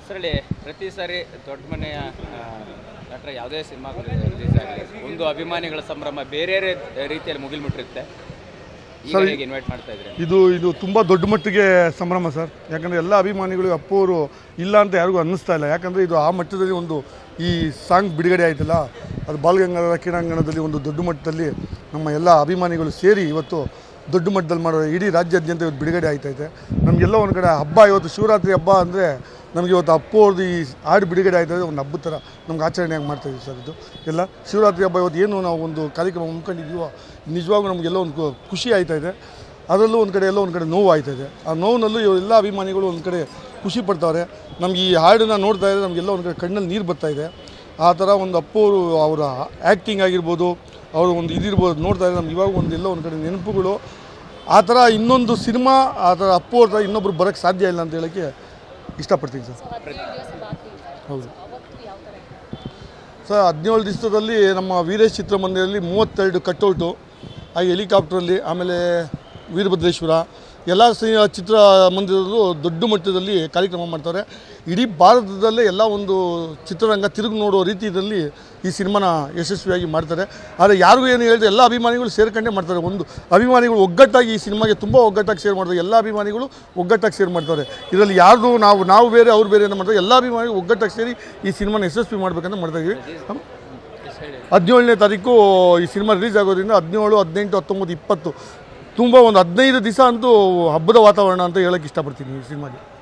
ಅದರಲ್ಲಿ ಪ್ರತಿ ಸಾರಿ ದೊಡ್ಡ ಮನೆಯ ಆ, ನಟರ ಯಾವುದೇ ಸಿನಿಮಾಗಳು ರಿಲೀಸ್ ಆಗಲಿ ಒಂದು ಅಭಿಮಾನಿಗಳ ಸಂಭ್ರಮ ಬೇರೆ ರೀತಿಯಲ್ಲಿ ಮುಗಿಲ್ಮುಟ್ಟಿರುತ್ತೆ ಈಗ ಹೇಗೆ ಇನ್ವೈಟ್ ಮಾಡ್ತಾ ಇದ್ರೆ ಇದು ಇದು ತುಂಬ ದೊಡ್ಡ ಮಟ್ಟಿಗೆ ಸಂಭ್ರಮ ಸರ್ ಯಾಕಂದರೆ ಎಲ್ಲ ಅಭಿಮಾನಿಗಳು ಅಪ್ಪು ಅವರು ಇಲ್ಲ ಅಂತ ಯಾರಿಗೂ ಅನ್ನಿಸ್ತಾ ಇಲ್ಲ ಯಾಕಂದರೆ ಇದು ಆ ಮಟ್ಟದಲ್ಲಿ ಒಂದು ಈ ಸಾಂಗ್ ಬಿಡುಗಡೆ ಆಯ್ತಲ್ಲ ಅದು ಬಾಲಗಂಗಾಧರ ಕ್ರೀಡಾಂಗಣದಲ್ಲಿ ಒಂದು ದೊಡ್ಡ ಮಟ್ಟದಲ್ಲಿ ನಮ್ಮ ಎಲ್ಲ ಅಭಿಮಾನಿಗಳು ಸೇರಿ ಇವತ್ತು ದೊಡ್ಡ ಮಟ್ಟದಲ್ಲಿ ಮಾಡೋ ಇಡೀ ರಾಜ್ಯಾದ್ಯಂತ ಇವತ್ತು ಬಿಡುಗಡೆ ಆಯ್ತೈತೆ ನಮಗೆಲ್ಲ ಒಂದು ಕಡೆ ಹಬ್ಬ ಇವತ್ತು ಶಿವರಾತ್ರಿ ಹಬ್ಬ ಅಂದರೆ ನಮಗೆ ಇವತ್ತು ಅಪ್ಪು ಅವ್ರದ್ದು ಈ ಹಾಡು ಬಿಡುಗಡೆ ಆಯ್ತದೆ ಒಂದು ಹಬ್ಬದ ಥರ ನಮ್ಗೆ ಆಚರಣೆಯಾಗಿ ಮಾಡ್ತಾಯಿದ್ದೀವಿ ಸರ್ ಇದು ಎಲ್ಲ ಶಿವರಾತ್ರಿ ಹಬ್ಬ ಇವತ್ತು ಏನು ನಾವು ಒಂದು ಕಾರ್ಯಕ್ರಮ ಹಮ್ಮಿಕೊಂಡಿದ್ದೀವೋ ನಿಜವಾಗ್ಲೂ ನಮಗೆಲ್ಲ ಒಂದು ಖು- ಖುಷಿ ಆಯ್ತಾ ಇದೆ ಅದರಲ್ಲೂ ಒಂದು ಕಡೆ ಎಲ್ಲ ಒಂದು ಕಡೆ ನೋವು ಆಯ್ತಾ ಇದೆ ಆ ನೋವಿನಲ್ಲೂ ಇವ್ ಎಲ್ಲ ಅಭಿಮಾನಿಗಳು ಒಂದು ಕಡೆ ಖುಷಿ ಪಡ್ತಾವ್ರೆ ನಮ್ಗೆ ಈ ಹಾಡನ್ನ ನೋಡ್ತಾ ಇದ್ದರೆ ನಮಗೆಲ್ಲ ಒಂದು ಕಡೆ ಕಣ್ಣಲ್ಲಿ ನೀರು ಬರ್ತಾ ಇದೆ ಆ ಥರ ಒಂದು ಅಪ್ಪು ಅವರು ಅವರ ಆ್ಯಕ್ಟಿಂಗ್ ಆಗಿರ್ಬೋದು ಅವರು ಒಂದು ಇದಿರ್ಬೋದು ನೋಡ್ತಾ ಇದ್ದರೆ ನಮ್ಗೆ ಇವಾಗ ಒಂದು ಎಲ್ಲ ಒಂದು ಕಡೆ ನೆನಪುಗಳು ಆ ಥರ ಇನ್ನೊಂದು ಸಿನಿಮಾ ಆ ಥರ ಅಪ್ಪು ಅವ್ರ ಥರ ಇನ್ನೊಬ್ರು ಬರೋಕ್ಕೆ ಸಾಧ್ಯ ಇಲ್ಲ ಅಂತ ಹೇಳೋಕ್ಕೆ ಇಷ್ಟಪಡ್ತೀನಿ ಸರ್ ಹದಿನೈದು ದಿವಸ ಬಾಕಿ ಇದೆ ಹೌದು ಅವತ್ತು ಯಾವ ಥರ ಇತ್ತು? ಸರ್ ಹದಿನೇಳು ದಿವಸದಲ್ಲಿ ನಮ್ಮ ವೀರೇಶ್ ಚಿತ್ರಮಂದಿರದಲ್ಲಿ ಮೂವತ್ತೆರಡು ಕಟ್ಔಟು ಹಾಗೆ ಹೆಲಿಕಾಪ್ಟ್ರಲ್ಲಿ ಆಮೇಲೆ ವೀರಭದ್ರೇಶ್ವರ ಎಲ್ಲ ಸಿ ಚಿತ್ರಮಂದಿರದಲ್ಲೂ ದೊಡ್ಡ ಮಟ್ಟದಲ್ಲಿ ಕಾರ್ಯಕ್ರಮ ಮಾಡ್ತಾರೆ ಇಡೀ ಭಾರತದಲ್ಲೇ ಎಲ್ಲ ಒಂದು ಚಿತ್ರರಂಗ ತಿರುಗಿ ನೋಡೋ ರೀತಿಯಲ್ಲಿ ಈ ಸಿನಿಮಾನ ಯಶಸ್ವಿಯಾಗಿ ಮಾಡ್ತಾರೆ ಆದರೆ ಯಾರಿಗೂ ಏನು ಹೇಳಿದ್ರೆ ಎಲ್ಲ ಅಭಿಮಾನಿಗಳು ಸೇರ್ಕೊಂಡೇ ಮಾಡ್ತಾರೆ ಒಂದು ಅಭಿಮಾನಿಗಳು ಒಗ್ಗಟ್ಟಾಗಿ ಈ ಸಿನಿಮಾಗೆ ತುಂಬ ಒಗ್ಗಟ್ಟಾಗಿ ಶೇರ್ ಮಾಡ್ತಾರೆ ಎಲ್ಲ ಅಭಿಮಾನಿಗಳು ಒಗ್ಗಟ್ಟಾಗಿ ಶೇರ್ ಮಾಡ್ತಾರೆ ಇದರಲ್ಲಿ ಯಾರ್ದು ನಾವು ನಾವು ಬೇರೆ ಅವ್ರು ಬೇರೆ ಅಂತ ಮಾಡ್ತಾರೆ ಎಲ್ಲ ಅಭಿಮಾನಿಗಳು ಒಗ್ಗಟ್ಟಾಗಿ ಸೇರಿ ಈ ಸಿನಿಮಾನ ಯಶಸ್ವಿ ಮಾಡಬೇಕಂತ ಮಾಡ್ತಾ ಇದ್ದೀವಿ ಹದಿನೇಳನೇ ತಾರೀಕು ಈ ಸಿನಿಮಾ ರಿಲೀಸ್ ಆಗೋದ್ರಿಂದ ಹದಿನೇಳು ಹದಿನೆಂಟು ಹತ್ತೊಂಬತ್ತು ಇಪ್ಪತ್ತು ತುಂಬ ಒಂದು ಹದಿನೈದು ದಿವಸ ಅಂತೂ ಹಬ್ಬದ ವಾತಾವರಣ ಅಂತ ಹೇಳಕ್ಕೆ ಇಷ್ಟಪಡ್ತೀನಿ ಈ ಸಿನಿಮಾಗೆ